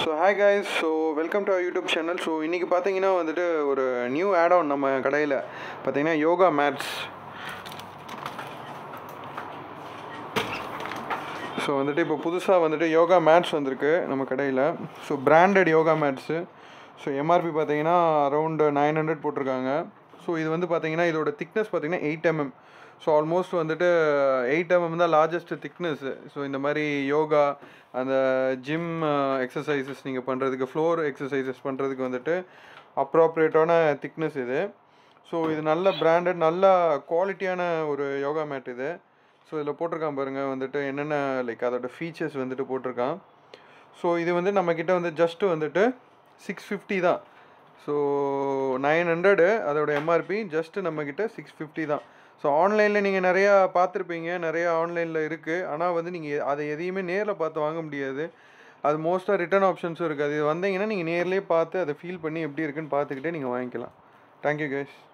so hi guys so welcome to YouTube channel so இன்றைக்கி பார்த்தீங்கன்னா வந்துட்டு ஒரு நியூ ஆட் ஆன் நம்ம கடையில் பார்த்தீங்கன்னா யோகா மேட்ஸ் ஸோ வந்துட்டு இப்போ புதுசாக வந்துட்டு யோகா மேட்ஸ் வந்திருக்கு நம்ம கடையில் so branded yoga mats so MRP பார்த்தீங்கன்னா அரௌண்ட் நைன் ஹண்ட்ரட் போட்டிருக்காங்க ஸோ இது வந்து பார்த்தீங்கன்னா இதோட திக்னஸ் பார்த்தீங்கன்னா எயிட் எம்எம் ஸோ ஆல்மோஸ்ட் வந்துட்டு எயிட் எம்எம் தான் லார்ஜஸ்ட் திக்னஸ்ஸு ஸோ இந்த மாதிரி யோகா அந்த ஜிம் எக்ஸசைசஸ் நீங்கள் பண்ணுறதுக்கு ஃப்ளோர் எக்ஸசைசஸ் பண்ணுறதுக்கு வந்துட்டு அப்ராப்ரியேட்டான திக்னஸ் இது ஸோ இது நல்ல பிராண்டட் நல்ல குவாலிட்டியான ஒரு யோகா மேட் இது ஸோ இதில் போட்டிருக்கான் பாருங்கள் வந்துட்டு என்னென்ன லைக் அதோட ஃபீச்சர்ஸ் வந்துட்டு போட்டிருக்கான் ஸோ இது வந்து நம்மக்கிட்ட வந்து ஜஸ்ட்டு வந்துட்டு சிக்ஸ் ஃபிஃப்டி தான் ஸோ நைன் ஹண்ட்ரடு அதோட எம்ஆர்பி ஜஸ்ட்டு நம்மக்கிட்ட சிக்ஸ் ஃபிஃப்டி தான் ஸோ ஆன்லைனில் நீங்கள் நிறையா பார்த்துருப்பீங்க நிறையா ஆன்லைனில் இருக்குது ஆனால் வந்து நீங்கள் அதை எதையுமே நேரில் பார்த்து வாங்க முடியாது அது மோஸ்ட்டாக ரிட்டர்ன் ஆப்ஷன்ஸும் இருக்குது அது வந்தீங்கன்னா நீங்கள் நேர்லேயே பார்த்து அதை ஃபீல் பண்ணி எப்படி இருக்குன்னு பார்த்துக்கிட்டே நீங்கள் வாங்கிக்கலாம் தேங்க்யூ கைஸ்